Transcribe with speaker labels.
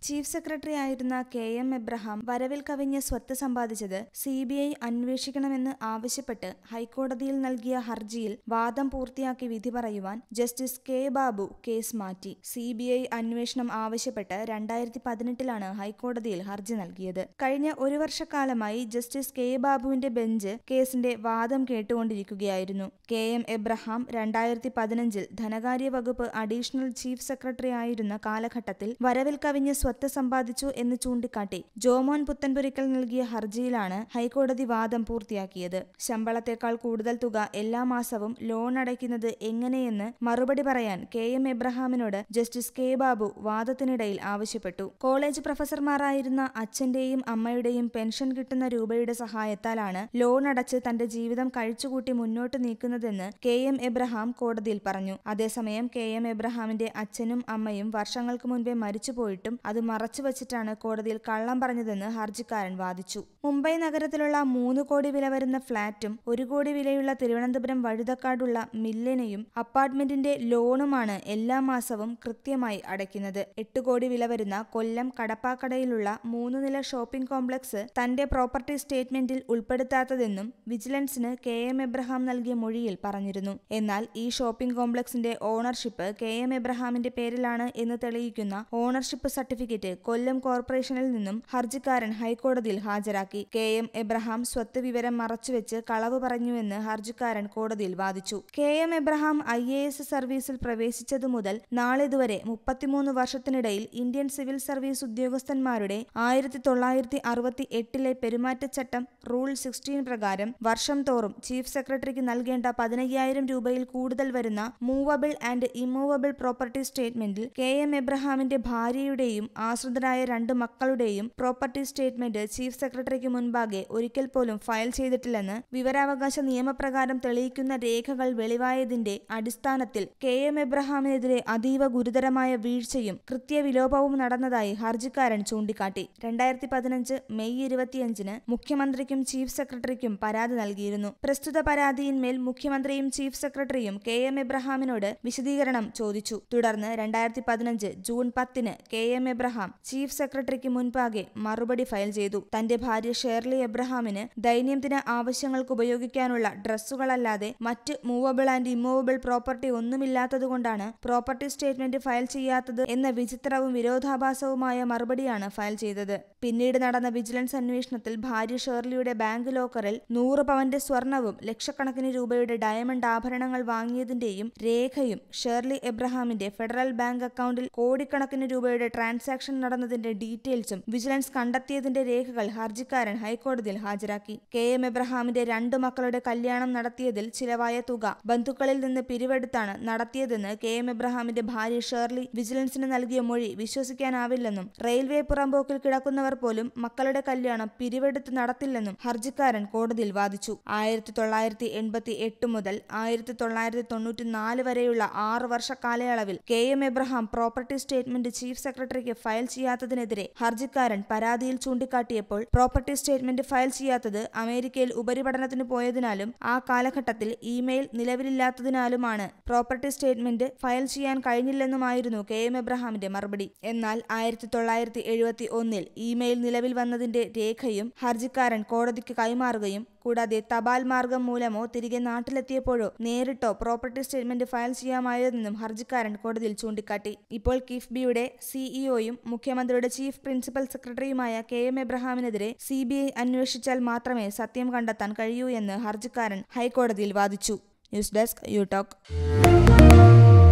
Speaker 1: chief secretary ആയിരുന്ന K M Abraham വരവിൽ കവിഞ്ഞ് സ്വത്ത് സമ്പാദിച്ചത് സി ബി ഐ അന്വേഷിക്കണമെന്ന് ആവശ്യപ്പെട്ട് ഹൈക്കോടതിയിൽ നൽകിയ ഹർജിയിൽ വാദം പൂർത്തിയാക്കി വിധി പറയുവാൻ ജസ്റ്റിസ് കെ ബാബു കേസ് മാറ്റി സി ബി ഐ അന്വേഷണം ആവശ്യപ്പെട്ട് രണ്ടായിരത്തി പതിനെട്ടിലാണ് ഹൈക്കോടതിയിൽ ഹർജി നൽകിയത് കഴിഞ്ഞ ഒരു വർഷക്കാലമായി ജസ്റ്റിസ് കെ ബാബുവിന്റെ ബെഞ്ച് കേസിന്റെ വാദം കേട്ടുകൊണ്ടിരിക്കുകയായിരുന്നു കെ എം എബ്രഹാം രണ്ടായിരത്തി പതിനഞ്ചിൽ ധനകാര്യ വകുപ്പ് അഡീഷണൽ ചീഫ് സെക്രട്ടറി ആയിരുന്ന കാലഘട്ടത്തിൽ വരവിൽ കവിഞ്ഞ് സ്വത്ത് സമ്പാദിച്ചു എന്ന് ചൂണ്ടിക്കാട്ടി ജോമോൻ പുത്തൻപുരിക്കൽ നൽകിയ ഹർജിയിലാണ് ഹൈക്കോടതി വാദം പൂർത്തിയാക്കിയത് ശമ്പളത്തേക്കാൾ കൂടുതൽ തുക എല്ലാ മാസവും ലോൺ അടയ്ക്കുന്നത് എങ്ങനെയെന്ന് മറുപടി പറയാൻ കെ എം എബ്രഹാമിനോട് ജസ്റ്റിസ് കെ ബാബു വാദത്തിനിടയിൽ ആവശ്യപ്പെട്ടു കോളേജ് പ്രൊഫസർമാരായിരുന്ന അച്ഛന്റെയും അമ്മയുടെയും പെൻഷൻ കിട്ടുന്ന രൂപയുടെ സഹായത്താലാണ് ലോൺ അടച്ച് തന്റെ ജീവിതം കഴിച്ചുകൂട്ടി മുന്നോട്ട് നീക്കുന്നതെന്ന് കെ എം എബ്രഹാം കോടതിയിൽ പറഞ്ഞു അതേസമയം കെ എം എബ്രഹാമിന്റെ അച്ഛനും അമ്മയും വർഷങ്ങൾക്ക് മുൻപേ മരിച്ചുപോയിട്ടും അത് മറച്ചുവച്ചിട്ടാണ് കോടതിയിൽ കള്ളം പറഞ്ഞതെന്ന് ഹർജിക്കാരൻ വാദിച്ചു മുംബൈ നഗരത്തിലുള്ള മൂന്ന് കോടി വില വരുന്ന ഫ്ളാറ്റും ഒരു കോടി വിലയുള്ള തിരുവനന്തപുരം വഴുതക്കാടുള്ള മില്ലിനെയും അപ്പാർട്ട്മെന്റിന്റെ ലോണുമാണ് എല്ലാ മാസവും കൃത്യമായി അടയ്ക്കുന്നത് എട്ട് കോടി വില വരുന്ന കൊല്ലം കടപ്പാക്കടയിലുള്ള മൂന്ന് നില ഷോപ്പിംഗ് കോംപ്ലക്സ് തന്റെ പ്രോപ്പർട്ടി സ്റ്റേറ്റ്മെന്റിൽ ഉൾപ്പെടുത്താത്തതെന്നും വിജിലൻസിന് കെ എം എബ്രഹാം നൽകിയ മൊഴിയിൽ പറഞ്ഞിരുന്നു എന്നാൽ ഈ ഷോപ്പിംഗ് കോംപ്ലക്സിന്റെ ഓണർഷിപ്പ് കെ എം എബ്രഹാമിന്റെ പേരിലാണ് എന്ന് തെളിയിക്കുന്ന ഓണർഷിപ്പ് സർട്ടിഫിക്കറ്റ് കൊല്ലം കോർപ്പറേഷനിൽ നിന്നും ഹർജിക്കാരൻ ഹൈക്കോടതിയിൽ ഹാജരാക്കി കെ എം എബ്രഹാം സ്വത്ത് വിവരം മറച്ചുവെച്ച് കളവ് പറഞ്ഞുവെന്ന് ഹർജിക്കാരൻ കോടതിയിൽ വാദിച്ചു K M Abraham I A S സർവീസിൽ പ്രവേശിച്ചതു മുതൽ നാളിതുവരെ മുപ്പത്തിമൂന്ന് വർഷത്തിനിടയിൽ ഇന്ത്യൻ സിവിൽ സർവീസ് ഉദ്യോഗസ്ഥന്മാരുടെ ആയിരത്തി തൊള്ളായിരത്തി അറുപത്തി എട്ടിലെ പെരുമാറ്റച്ചട്ടം റൂൾ സിക്സ്റ്റീൻ പ്രകാരം വർഷം തോറും ചീഫ് സെക്രട്ടറിക്ക് നൽകേണ്ട പതിനയ്യായിരം രൂപയിൽ കൂടുതൽ വരുന്ന മൂവബിൾ ആൻഡ് ഇമ്മൂവബിൾ പ്രോപ്പർട്ടി സ്റ്റേറ്റ്മെന്റിൽ കെ എം എബ്രഹാമിന്റെ ഭാര്യയുടെയും ആശ്രിതരായ രണ്ട് മക്കളുടെയും പ്രോപ്പർട്ടി സ്റ്റേറ്റ്മെന്റ് ചീഫ് സെക്രട്ടറിക്ക് മുൻപാകെ ഒരിക്കൽ പോലും ഫയൽ ചെയ്തിട്ടില്ലെന്ന് വിവരാവകാശ നിയമപ്രകാരം തെളിയിക്കുന്ന രേഖകൾ വെളിവായതിന്റെ അടിസ്ഥാനത്തിൽ കെ എം എബ്രഹാമിനെതിരെ അതീവ ഗുരുതരമായ വീഴ്ചയും കൃത്യവിലോപവും നടന്നതായി ഹർജിക്കാരൻ ചൂണ്ടിക്കാട്ടി രണ്ടായിരത്തി പതിനഞ്ച് മെയ് ഇരുപത്തിയഞ്ചിന് മുഖ്യമന്ത്രിക്കും ചീഫ് സെക്രട്ടറിക്കും പരാതി നൽകിയിരുന്നു പ്രസ്തുത പരാതിയിന്മേൽ മുഖ്യമന്ത്രിയും ചീഫ് സെക്രട്ടറിയും കെ എം എബ്രഹാമിനോട് വിശദീകരണം ചോദിച്ചു തുടർന്ന് രണ്ടായിരത്തി പതിനഞ്ച് ജൂൺ പത്തിന് കെ എം എബ്രഹാം ചീഫ് സെക്രട്ടറിക്ക് മുൻപാകെ മറുപടി ഫയൽ ചെയ്തു തന്റെ ഭാര്യ ഷേർലി എബ്രഹാമിന് ദൈനംദിന ആവശ്യങ്ങൾക്ക് ഉപയോഗിക്കാനുള്ള ഡ്രസ്സുകളല്ലാതെ മറ്റ് മൂവബിൾ ആൻഡ് ഇമ്മൂവബിൾ പ്രോപ്പർട്ടി ഒന്നുമില്ലാത്തതുകൊണ്ടാണ് പ്രോപ്പർട്ടി സ്റ്റേറ്റ്മെന്റ് ഫയൽ ചെയ്യാത്തത് എന്ന വിചിത്രവും വിരോധാഭാസവുമായ മറുപടിയാണ് ഫയൽ ചെയ്തത് പിന്നീട് നടന്ന വിജിലൻസ് അന്വേഷണത്തിൽ ഭാര്യ ഷേർലിയുടെ ബാങ്ക് ലോക്കറിൽ നൂറ് പവന്റെ സ്വർണവും ലക്ഷക്കണക്കിന് രൂപയുടെ ഡയമണ്ട് ആഭരണങ്ങൾ വാങ്ങിയതിന്റെയും രേഖയും ഷേർലി എബ്രഹാമിന്റെ ഫെഡറൽ ബാങ്ക് അക്കൗണ്ടിൽ കോടിക്കണക്കിന് രൂപയുടെ ട്രാൻസാക്ഷൻ നടന്നതിന്റെ ഡീറ്റെയിൽസും വിജിലൻസ് കണ്ടെത്തിയതിന്റെ രേഖകൾ ഹർജിക്കാരൻ ഹൈക്കോടതിയിൽ ഹാജരാക്കി കെ എം എബ്രഹാമിന്റെ രണ്ടു മക്കളുടെ കല്യാണം നടത്തിയതിൽ ചിലവായ തുക ബന്ധുക്കളിൽ നിന്ന് പിരിവെടുത്താണ് നടത്തിയതെന്ന് കെ എം എബ്രഹാമിന്റെ ഭാര്യ ഷേർലി വിജിലൻസിന് നൽകിയ മൊഴി വിശ്വസിക്കാനാവില്ലെന്നും റെയിൽവേ പുറമ്പോക്കിൽ കിടക്കുന്നവർ പോലും മക്കളുടെ കല്യാണം പിരിവെടുത്ത് നടത്തില്ലെന്നും ഹർജിക്കാരൻ കോടതിയിൽ വാദിച്ചു ആയിരത്തി തൊള്ളായിരത്തി എൺപത്തി എട്ട് മുതൽ ആയിരത്തി തൊള്ളായിരത്തി തൊണ്ണൂറ്റി നാല് വരെയുള്ള ആറ് വർഷ കാലയളവിൽ K M Abraham property statement chief സെക്രട്ടറിക്ക് ഫയൽ ചെയ്യാത്തതിനെതിരെ ഹർജിക്കാരൻ പരാതിയിൽ ചൂണ്ടിക്കാട്ടിയപ്പോൾ പ്രോപ്പർട്ടി സ്റ്റേറ്റ്മെന്റ് ഫയൽ ചെയ്യാത്തത് അമേരിക്കയിൽ ഉപരിപഠനത്തിന് പോയതിനാലും ആ കാലഘട്ടത്തിൽ ഇമെയിൽ നിലവിലില്ലാത്തതിനാലുമാണ് പ്രോപ്പർട്ടി സ്റ്റേറ്റ്മെന്റ് ഫയൽ ചെയ്യാൻ കഴിഞ്ഞില്ലെന്നുമായിരുന്നു കെ എം എബ്രഹാമിന്റെ മറുപടി എന്നാൽ ആയിരത്തി തൊള്ളായിരത്തി എഴുപത്തി ഒന്നിൽ ഇമെയിൽ നിലവിൽ വന്നതിന്റെ രേഖയും ഹർജിക്കാരൻ കോടതിക്ക് കൈമാറുകയും കൂടാതെ തപാൽ മാർഗം മൂലമോ തിരികെ നാട്ടിലെത്തിയപ്പോഴോ നേരിട്ടോ പ്രോപ്പർട്ടി സ്റ്റേറ്റ്മെന്റ് ഫയൽ ചെയ്യാമായിരുന്നെന്നും ഹർജിക്കാരൻ കോടതിയിൽ ചൂണ്ടിക്കാട്ടി ഇപ്പോൾ കിഫ്ബിയുടെ സിഇഒയും മുഖ്യമന്ത്രിയുടെ ചീഫ് പ്രിൻസിപ്പൽ സെക്രട്ടറിയുമായ കെ എം എബ്രഹാമിനെതിരെ സി ബി ഐ അന്വേഷിച്ചാൽ മാത്രമേ സത്യം കണ്ടെത്താൻ കഴിയൂ എന്ന് ഹർജിക്കാരൻ ഹൈക്കോടതിയിൽ വാദിച്ചു ന്യൂസ് ഡെസ്ക് യു ടോക്ക്